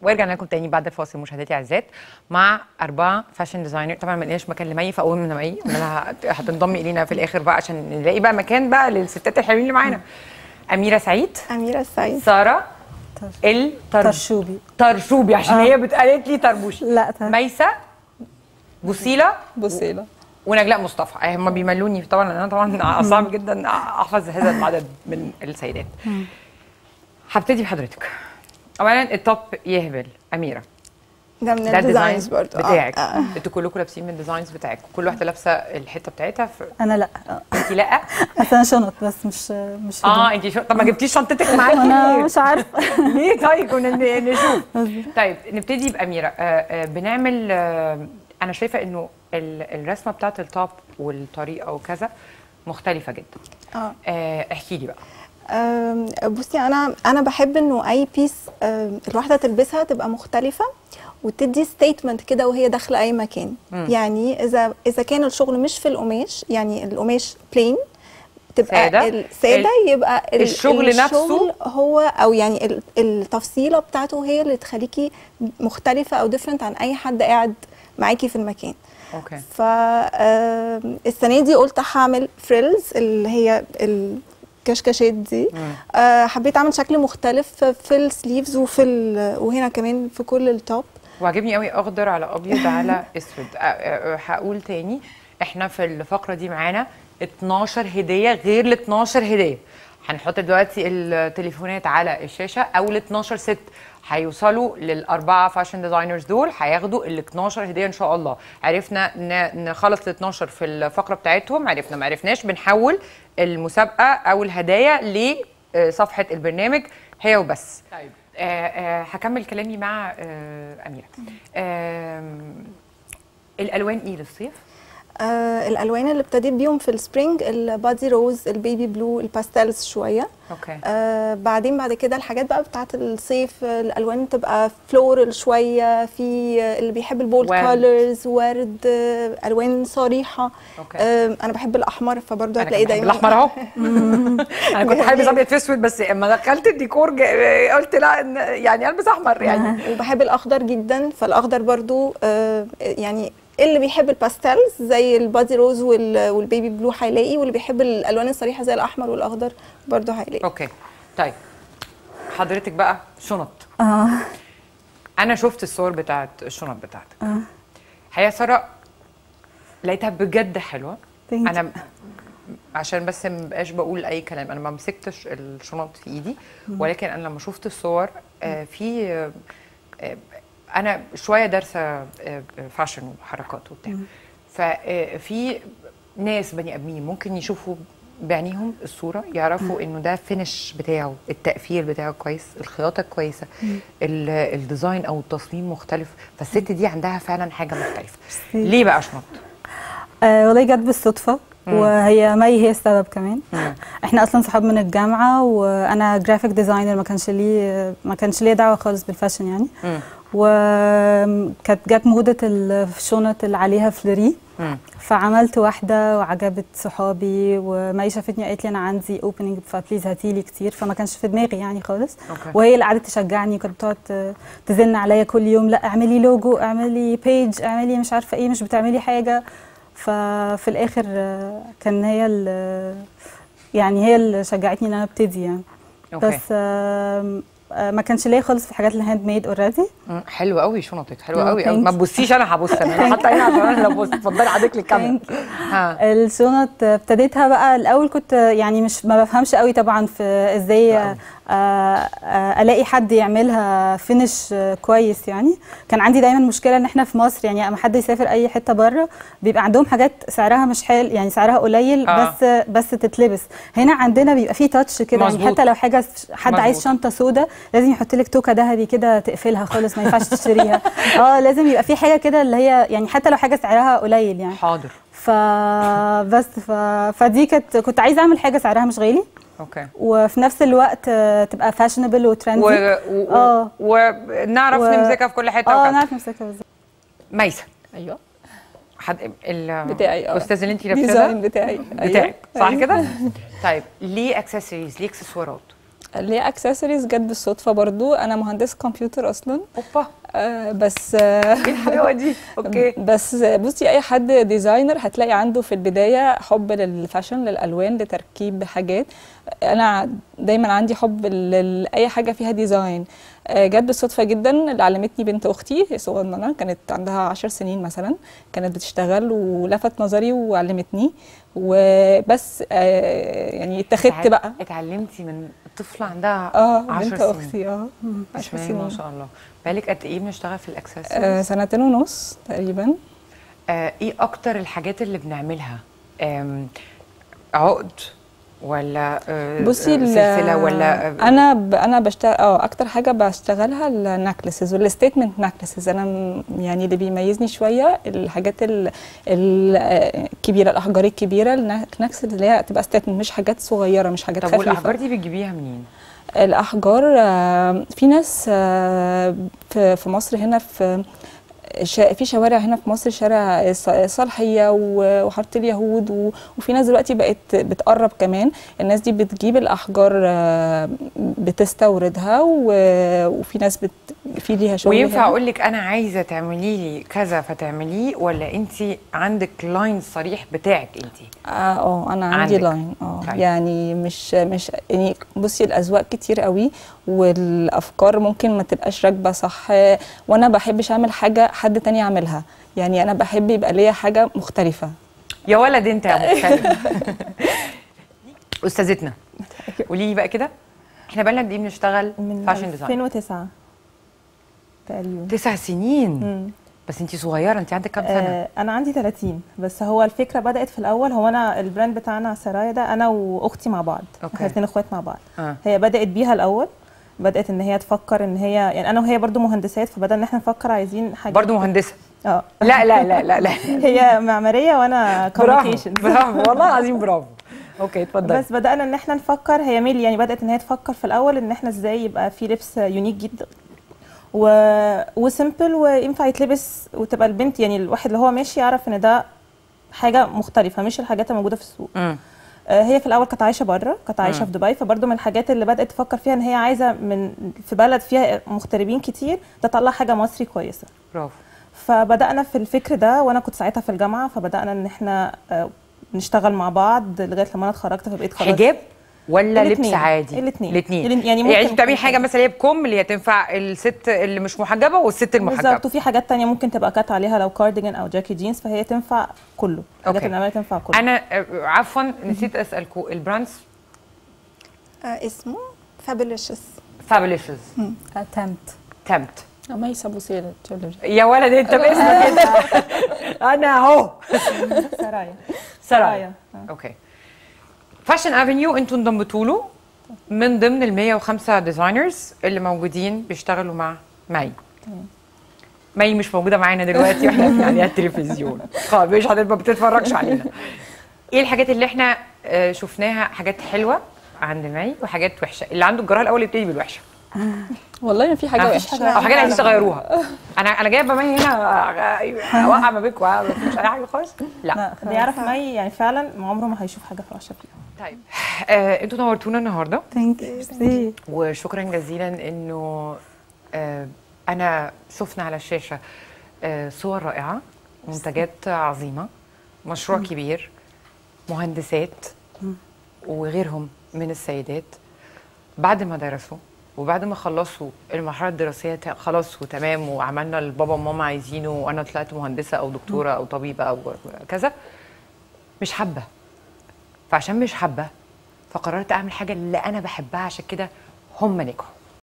ورجعنا لكم تاني بعد الفاصل مشاهداتي اعزائي مع اربعه فاشن ديزاينر طبعا ما لقيناش مكان لمي فاول من مي انها هتنضم الينا في الاخر بقى عشان نلاقي بقى مكان بقى للستات الحلوين اللي معانا اميره سعيد أميرة السعيد ساره التر... ترشوبي ترشوبي عشان آه. هي بتقالت لي طربوش لا تر- ميسه بوسيله بصيلة ونجلاء مصطفى هم بيملوني طبعا لان انا طبعا صعب جدا احفظ هذا العدد من السيدات هبتدي بحضرتك اولا التوب يهبل اميره ده من ده الديزاينز الديزاين برضه بتاعك آه. آه. انتوا كلكم لابسين من الديزاينز بتاعك كل واحده لابسه الحته بتاعتها ف... انا لا آه. انت لا بس انا شنط بس مش مش هدوم. اه انت شو... طب ما جبتيش شنطتك معاكي انا ليه؟ مش عارفه ليه طيب كنا ن- نشوف طيب نبتدي باميره آه آه بنعمل آه انا شايفه انه ال- الرسمه بتاعت التوب والطريقه وكذا مختلفه جدا اه آه احكي لي بقى آم، بصي انا انا بحب انه اي بيس آم، الواحده تلبسها تبقى مختلفه وتدي ستيتمنت كده وهي داخله اي مكان مم. يعني اذا اذا كان الشغل مش في القماش يعني القماش بلين تبقى سادة. الساده يبقى ال- الشغل نفسه؟ الشغل هو او يعني ال- التفصيله بتاعته هي اللي تخليكي مختلفه او ديفرنت عن اي حد قاعد معاكي في المكان اوكي فالسنه دي قلت هعمل فريلز اللي هي الكشكشات دي مم. آه، حبيت اعمل شكل مختلف في السليفز وفي ال- وهنا كمان في كل التوب وعجبني قوي اخضر على ابيض على اسود أ- أ- أ- هقول تاني احنا في الفقره دي معانا 12 هديه غير ال 12 هديه هنحط دلوقتي التليفونات على الشاشه اول 12 ست هيوصلوا للاربعه فاشن ديزاينرز دول هياخدوا ال 12 هديه ان شاء الله عرفنا ن- نخلص ال 12 في الفقره بتاعتهم عرفنا ما عرفناش بنحول المسابقه او الهدايا لصفحه البرنامج هي وبس طيب آه آه هكمل كلامي مع آه اميره آم، الالوان ايه للصيف آه الالوان اللي ابتديت بيهم في السبرينج البادي روز البيبي بلو الباستلز شويه اوكي آه بعدين بعد كده الحاجات بقى بتاعت الصيف آه، الالوان تبقى فلورال شويه في آه، اللي بيحب البولد ورد. كولرز ورد آه الوان صريحه اوكي آه انا بحب الاحمر فبرضه انا هتلاقيه كمان دايما بحب الاحمر اهو انا كنت حابب ابيض في اسود بس اما دخلت الديكور جا- قلت لا إن- يعني البس احمر يعني وبحب الاخضر جدا فالاخضر برضو آه يعني اللي بيحب الباستلز زي البادي روز وال- والبيبي بلو هيلاقي واللي بيحب الالوان الصريحه زي الاحمر والاخضر برضو هيلاقي اوكي طيب حضرتك بقى شنط اه انا شفت الصور بتاعت الشنط بتاعتك اه هي ساره لقيتها بجد حلوه Thank you. انا عشان بس ما بقاش بقول اي كلام انا ما مسكتش الشنط في ايدي ولكن انا لما شفت الصور آه، في آه، آه، انا شويه دارسه آه، فاشن وحركات وبتاع ففي ناس بني ادمين ممكن يشوفوا بعينيهم الصوره يعرفوا انه ده فينش بتاعه التقفيل بتاعه كويس الخياطه كويسه ال- الديزاين او التصميم مختلف فالست دي عندها فعلا حاجه مختلفه ليه بقى شنط آه، والله جت بالصدفه وهي مي هي السبب كمان مم. احنا اصلا صحاب من الجامعه وانا جرافيك ديزاينر ما كانش لي ما كانش ليا دعوه خالص بالفاشن يعني مم. وكانت جت موضه الشنط اللي عليها فلوري مم. فعملت واحده وعجبت صحابي ومي شافتني قالت لي انا عندي اوبننج فبليز هاتي لي كتير فما كانش في دماغي يعني خالص أوكي. وهي اللي قعدت تشجعني كانت بتقعد ت- تزن عليا كل يوم لا اعملي لوجو اعملي بيج اعملي مش عارفه ايه مش بتعملي حاجه ففي الاخر آه، كان هي ال- يعني هي اللي شجعتني ان انا ابتدي يعني أوكي. بس آم، آه، ما كانش ليا خالص في الحاجات الهاند ميد اوريدي مم، حلو قوي شنطك حلو آه، قوي thank ما تبصيش انا هبص انا انا حاطه عيني عشان انا لو بص اتفضلي حضرتك للكاميرا ها الشنط ابتديتها بقى الاول كنت يعني مش ما بفهمش قوي طبعا في ازاي لا. آه، آه، الاقي حد يعملها فينش آه، كويس يعني كان عندي دايما مشكله ان احنا في مصر يعني اما حد يسافر اي حته بره بيبقى عندهم حاجات سعرها مش حلو يعني سعرها قليل آه. بس بس تتلبس هنا عندنا بيبقى فيه تاتش كده يعني مظبوط. حتى لو حاجه حد عايز مظبوط. شنطه سودا لازم يحط لك توكه ذهبي كده تقفلها خالص ما ينفعش تشتريها اه لازم يبقى في حاجه كده اللي هي يعني حتى لو حاجه سعرها قليل يعني حاضر فبس ف... فدي كانت كنت عايزه اعمل حاجه سعرها مش غالي اوكي وفي نفس الوقت آه، تبقى فاشنبل وترندي و... و... آه. ونعرف و- نمسكها في كل حته اه وكذا. نعرف نمسكها بالظبط ميسه ايوه حد ال... بتاعي اه الاستاذ اللي انت لابساه ديزاين ده بتاعي بتاعك صح كده طيب ليه اكسسوارز ليه اكسسوارات اللي هي اكسسوارز جت بالصدفه برضو انا مهندس كمبيوتر اصلا اوبا آه بس آه ايه الحلاوه دي اوكي بس بصي اي حد ديزاينر هتلاقي عنده في البدايه حب للفاشن للالوان لتركيب حاجات انا دايما عندي حب ل- لاي حاجه فيها ديزاين آه، جت بالصدفه جدا اللي علمتني بنت اختي هي صغننه كانت عندها عشر سنين مثلا كانت بتشتغل ولفت نظري وعلمتني وبس آه، يعني اتخذت بقى اتعلمتي من طفله عندها اه 10 بنت سنين. اختي اه بسم 10 الله ما سنين شاء الله بالك قد ايه بنشتغل في الاكسسوارز آه، سنتين ونص تقريبا آه ايه اكتر الحاجات اللي بنعملها آم، عقد ولا آه بصي آه، ال- سلسله ولا آه، انا ب... انا بشتغل اه اكتر حاجه بشتغلها النكلسز والستيتمنت نكلسز انا م- يعني اللي بيميزني شويه الحاجات ال... ال- آه، الكبيره الاحجار الكبيره النكلس اللي هي تبقى ستيتمنت مش حاجات صغيره مش حاجات طب خفيفه والاحجار دي بتجيبيها منين؟ الاحجار آه، في ناس آه، في في مصر هنا في شا- في شوارع هنا في مصر شارع ص- صالحيه و- وحاره اليهود و- وفي ناس دلوقتي بقت بتقرب كمان الناس دي بتجيب الاحجار آه، بتستوردها و- وفي ناس بت في ليها شغل وينفع هنا. اقول لك انا عايزه تعملي لي كذا فتعمليه ولا انت عندك لاين صريح بتاعك انت؟ اه اه انا عندي عندك. لاين اه طيب. يعني مش مش يعني بصي الاذواق كتير قوي والافكار ممكن ما تبقاش راكبه صح آه، وانا بحبش اعمل حاجه حد تاني يعملها يعني انا بحب يبقى ليا حاجه مختلفه يا ولد انت يا مختلف استاذتنا قولي لي بقى كده احنا بقالنا قد ايه بنشتغل من فاشن ديزاين 2009 تقريبا تسع سنين مم. بس انت صغيره انت عندك كام سنه؟ آه انا عندي 30 بس هو الفكره بدات في الاول هو انا البراند بتاعنا سرايا ده انا واختي مع بعض أوكي. احنا الاثنين اخوات مع بعض آه. هي بدات بيها الاول بدات ان هي تفكر ان هي يعني انا وهي برضو مهندسات فبدأنا ان احنا نفكر عايزين حاجه برضه مهندسه اه لا لا لا لا لا هي معماريه وانا برافو كوميونيكيشن برافو والله العظيم برافو اوكي اتفضلي بس بدأنا ان احنا نفكر هي ميل يعني بدأت ان هي تفكر في الاول ان احنا ازاي يبقى في لبس يونيك جدا و... وسيمبل وينفع يتلبس وتبقى البنت يعني الواحد اللي هو ماشي يعرف ان ده حاجه مختلفه مش الحاجات الموجوده في السوق مم. آه، هي في الاول كانت عايشه بره كانت عايشه مم. في دبي فبرضه من الحاجات اللي بدات تفكر فيها ان هي عايزه من في بلد فيها مغتربين كتير تطلع حاجه مصري كويسه برافو فبدانا في الفكر ده وانا كنت ساعتها في الجامعه فبدانا ان احنا آه، نشتغل مع بعض لغايه لما انا اتخرجت فبقيت خلاص حجاب ولا لبس الاتنين. عادي الاتنين. الاثنين يعني يعني ممكن انت بتعملي يكون حاجه مثلا هي بكم اللي هي تنفع الست اللي مش محجبه والست المحجبه بالظبط وفي حاجات تانية ممكن تبقى كات عليها لو كارديجان او جاكي جينز فهي تنفع كله الحاجات أوكي. اللي بنعملها تنفع كله انا آه، عفوا نسيت اسالكم البراندز آه اسمه فابوليشس فابليشز اتمت تمت ما يسابوا الجولري يا ولد انت باسمك كده انا اهو سرايا سرايا اوكي فاشن افنيو انتوا انضمتوا له من ضمن ال 105 ديزاينرز اللي موجودين بيشتغلوا مع مي مي مش موجوده معانا دلوقتي واحنا قاعدين عليها التلفزيون خالص مش هتبقى بتتفرجش علينا ايه الحاجات اللي احنا آه، شفناها حاجات حلوه عند مي وحاجات وحشه اللي عنده الجرار الاول يبتدي بالوحشه والله ما في حاجه مفيش وحشه او حاجات عايزين تغيروها انا انا جايبه مي هنا اوقع ما بينكم مفيش اي حاجه خالص لا اللي يعرف مي يعني فعلا عمره ما هيشوف حاجه وحشه فيها طيب آه، انتوا نورتونا النهارده ثانك يو وشكرا جزيلا انه آه، انا شفنا على الشاشه آه، صور رائعه منتجات عظيمه مشروع كبير مهندسات وغيرهم من السيدات بعد ما درسوا وبعد ما خلصوا المرحله الدراسيه تا- خلاص وتمام وعملنا اللي بابا وماما عايزينه وانا طلعت مهندسه او دكتوره او طبيبه او كذا مش حابه فعشان مش حابه فقررت اعمل حاجه اللي انا بحبها عشان كده هم نجحوا